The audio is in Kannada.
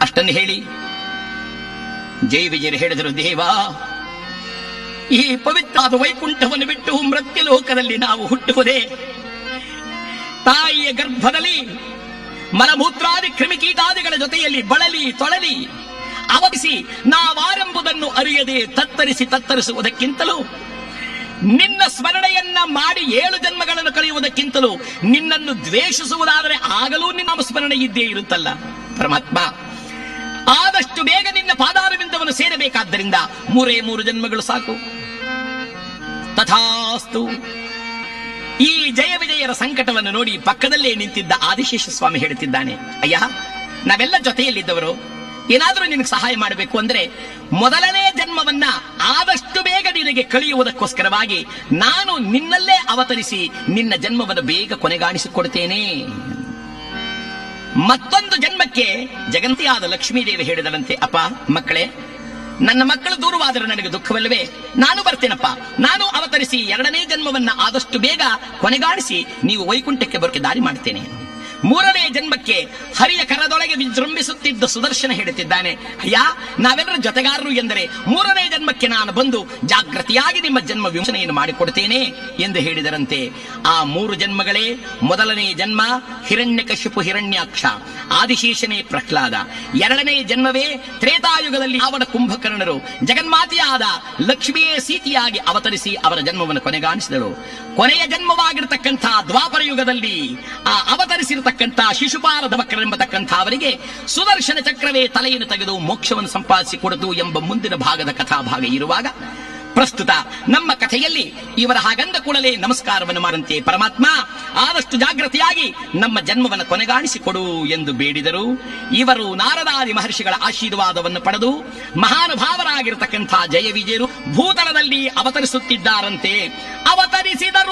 ಅಷ್ಟನ್ನು ಹೇಳಿ ಜೈ ವಿಜಯರು ಹೇಳಿದರು ದೇವ ಈ ಪವಿತ್ರವಾದ ವೈಕುಂಠವನ್ನು ಬಿಟ್ಟು ಮೃತ್ಯುಲೋಕದಲ್ಲಿ ನಾವು ಹುಟ್ಟುವುದೇ ತಾಯಿಯ ಗರ್ಭದಲ್ಲಿ ಮಲಮೂತ್ರಾದಿ ಕ್ರಿಮಿಕೀಟಾದಿಗಳ ಜೊತೆಯಲ್ಲಿ ಬಳಲಿ ತೊಳಲಿ ಅವಗಿಸಿ ನಾವಾರೆಂಬುದನ್ನು ಅರಿಯದೆ ತತ್ತರಿಸಿ ತತ್ತರಿಸುವುದಕ್ಕಿಂತಲೂ ನಿನ್ನ ಸ್ಮರಣೆಯನ್ನ ಮಾಡಿ ಏಳು ಜನ್ಮಗಳನ್ನು ಕಳೆಯುವುದಕ್ಕಿಂತಲೂ ನಿನ್ನನ್ನು ದ್ವೇಷಿಸುವುದಾದರೆ ಆಗಲೂ ನಿನ್ನ ಸ್ಮರಣೆ ಇದ್ದೇ ಇರುತ್ತಲ್ಲ ಪರಮಾತ್ಮ ಆದಷ್ಟು ಬೇಗ ನಿನ್ನ ಪಾದಾರವಿಂದವನ್ನು ಸೇರಬೇಕಾದ್ದರಿಂದ ಮೂರೇ ಮೂರು ಜನ್ಮಗಳು ಸಾಕು ತಥಾಸ್ತು ಈ ಜಯ ವಿಜಯರ ಸಂಕಟವನ್ನು ನೋಡಿ ಪಕ್ಕದಲ್ಲೇ ನಿಂತಿದ್ದ ಆದಿಶೇಷ ಸ್ವಾಮಿ ಹೇಳುತ್ತಿದ್ದಾನೆ ಅಯ್ಯ ನಾವೆಲ್ಲ ಜೊತೆಯಲ್ಲಿದ್ದವರು ಏನಾದರೂ ನಿನಗೆ ಸಹಾಯ ಮಾಡಬೇಕು ಅಂದ್ರೆ ಮೊದಲನೇ ಜನ್ಮವನ್ನ ಆದಷ್ಟು ಬೇಗ ನಿನಗೆ ಕಳೆಯುವುದಕ್ಕೋಸ್ಕರವಾಗಿ ನಾನು ನಿನ್ನಲ್ಲೇ ಅವತರಿಸಿ ನಿನ್ನ ಜನ್ಮವನ್ನು ಬೇಗ ಕೊನೆಗಾಣಿಸಿಕೊಡ್ತೇನೆ ಮತ್ತೊಂದು ಜನ್ಮಕ್ಕೆ ಜಗಂತಿಯಾದ ಲಕ್ಷ್ಮೀದೇವಿ ಹೇಳಿದಳಂತೆ ಅಪ್ಪ ಮಕ್ಕಳೇ ನನ್ನ ಮಕ್ಕಳು ದೂರವಾದರೆ ನನಗೆ ದುಃಖವಲ್ಲವೇ ನಾನು ಬರ್ತೇನಪ್ಪ ನಾನು ಅವತರಿಸಿ ಎರಡನೇ ಜನ್ಮವನ್ನ ಆದಷ್ಟು ಬೇಗ ಕೊನೆಗಾಣಿಸಿ ನೀವು ವೈಕುಂಠಕ್ಕೆ ಬರೋಕೆ ದಾರಿ ಮಾಡ್ತೇನೆ ಮೂರನೇ ಜನ್ಮಕ್ಕೆ ಹರಿಯ ಕರದೊಳಗೆ ವಿಜೃಂಭಿಸುತ್ತಿದ್ದ ಸುದರ್ಶನ ಹೇಳುತ್ತಿದ್ದಾನೆ ಅಯ್ಯ ನಾವೆಲ್ಲರ ಜೊತೆಗಾರರು ಎಂದರೆ ಮೂರನೇ ಜನ್ಮಕ್ಕೆ ನಾನು ಬಂದು ಜಾಗೃತಿಯಾಗಿ ನಿಮ್ಮ ಜನ್ಮ ವಿಮೋಚನೆಯನ್ನು ಮಾಡಿಕೊಡ್ತೇನೆ ಎಂದು ಹೇಳಿದರಂತೆ ಆ ಮೂರು ಜನ್ಮಗಳೇ ಮೊದಲನೇ ಜನ್ಮ ಹಿರಣ್ಯಕಶಿಪು ಹಿರಣ್ಯಾಕ್ಷ ಆದಿಶೇಷನೇ ಪ್ರಹ್ಲಾದ ಎರಡನೇ ಜನ್ಮವೇ ತ್ರೇತಾಯುಗದಲ್ಲಿ ಅವನ ಕುಂಭಕರ್ಣರು ಜಗನ್ಮಾತೆಯಾದ ಲಕ್ಷ್ಮಿಯೇ ಸೀತೆಯಾಗಿ ಅವತರಿಸಿ ಅವರ ಜನ್ಮವನ್ನು ಕೊನೆಗಾಣಿಸಿದಳು ಕೊನೆಯ ಜನ್ಮವಾಗಿರತಕ್ಕಂಥ ದ್ವಾಪರ ಯುಗದಲ್ಲಿ ಆ ಅವತರಿಸಿರತಕ್ಕಂಥ ಶಿಶುಪಾಲ ಧವಕರೆಂಬತಕ್ಕಂಥ ಅವರಿಗೆ ಸುದರ್ಶನ ಚಕ್ರವೇ ತಲೆಯನ್ನು ತೆಗೆದು ಮೋಕ್ಷವನ್ನು ಸಂಪಾದಿಸಿಕೊಡದು ಎಂಬ ಮುಂದಿನ ಭಾಗದ ಕಥಾಭಾಗ ಇರುವಾಗ ಪ್ರಸ್ತುತ ನಮ್ಮ ಕಥೆಯಲ್ಲಿ ಇವರ ಹಾಗಂದ ಕೂಡಲೇ ನಮಸ್ಕಾರವನ್ನು ಮಾಡಂತೆ ಪರಮಾತ್ಮ ಆದಷ್ಟು ಜಾಗೃತಿಯಾಗಿ ನಮ್ಮ ಜನ್ಮವನ್ನು ಕೊನೆಗಾಣಿಸಿಕೊಡು ಎಂದು ಬೇಡಿದರು ಇವರು ನಾರದಾದಿ ಮಹರ್ಷಿಗಳ ಆಶೀರ್ವಾದವನ್ನು ಪಡೆದು ಮಹಾನುಭಾವರಾಗಿರತಕ್ಕಂಥ ಜಯ ವಿಜಯರು ಭೂತಳದಲ್ಲಿ ಅವತರಿಸುತ್ತಿದ್ದಾರಂತೆ ಅವತರಿಸಿದರು